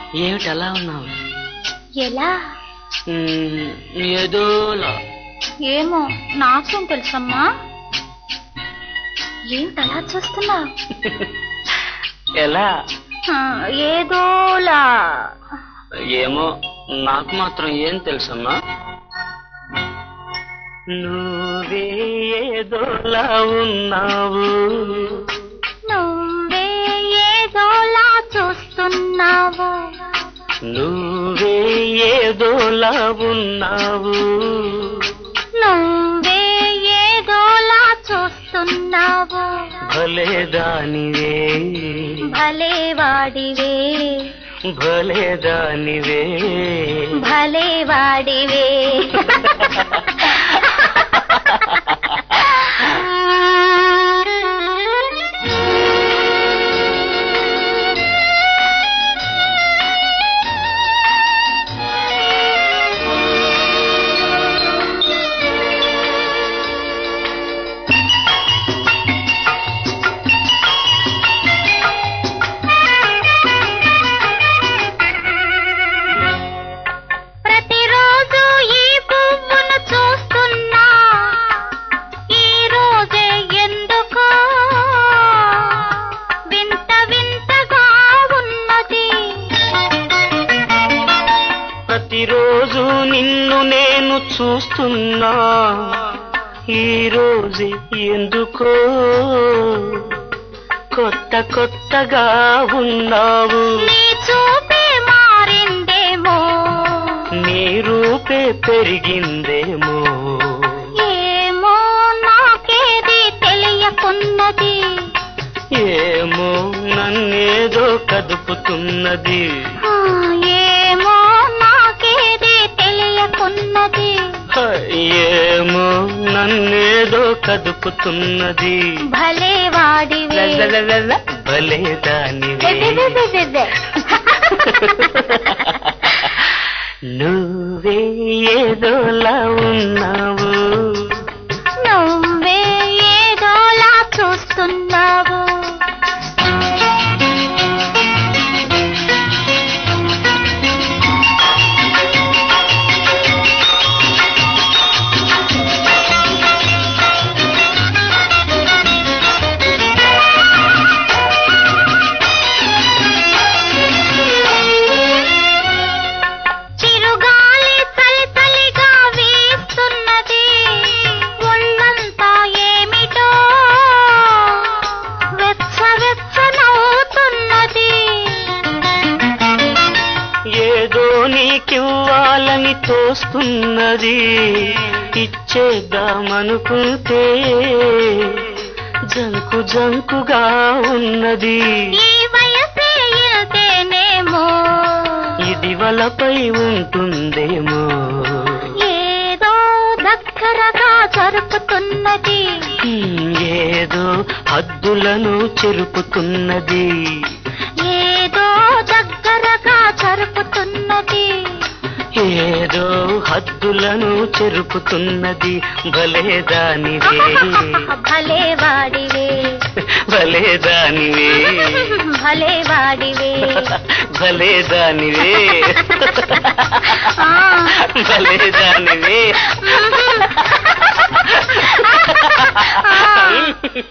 ఏమిటి అలా ఉన్నావు ఎలా మ్మ్, ఏదోలా ఏమో నాకేం తెలుసమ్మా ఏమిటి అలా చూస్తున్నావు ఎలా ఏదోలా ఏమో నాకు మాత్రం ఏం తెలుసమ్మా నువ్వే ఏదోలా ఉన్నావు నువ్వే ఏదోలా చూస్తున్నావు నువ్వే ఏదోలా ఉన్నావు నువ్వే ఏదోలా చూస్తున్నావు భలే దానివే భలే వాడివే భలే దానివే భలే వాడివే ప్రతిరోజు ఈ పువ్వును చూస్తున్నా ఈ రోజే ఎందుకో వింత వింతగా ఉన్నది ప్రతిరోజు నిన్ను నేను చూస్తున్నా ఈ రోజు ఎందుకో కొత్త కొత్తగా ఉన్నావు నీ చూపే మారిందేమో నీ రూపే పెరిగిందేమో ఏమో నాకేది తెలియకున్నది ఏమో నన్నేదో కదుపుతున్నది ఆ, ఏమో నాకేది తెలియకున్నది హ, ఏమో నన్నేదో కదుపుతున్నది భలే వాడివే లలలలల, భలే దానివే బెబెబెబెబె. నువ్వే ఏదోలా ఉన్నావు నువ్వే ఏదోలా చూస్తున్నావు చిరుగాలి చలి చలిగా వీస్తున్నది ఒళ్ళంతా ఏమిటో వెచ్చ వెచ్చనవుతున్నది ఏదో నీకివ్వాలని తోస్తున్నది ఇచ్చేద్దామనుకుంటే జంకు జంకుగా ఉన్నది ఈ వయసే ఇల్తేనేమో ఇది వలపై ఉంటుందేమో ఏదో దగ్గరగా జరుపుతున్నది హ్మ్, ఏదో హద్దులను చెరుపుతున్నది ఏదో దగ్గరగా జరుపుతున్నది ఏదో హద్దులను చెరుపుతున్నది భలే దానివే భలే వాడివే భలే దానివే భలే వాడివే భలే దానివే ఆ. భలే దానివే ఆ.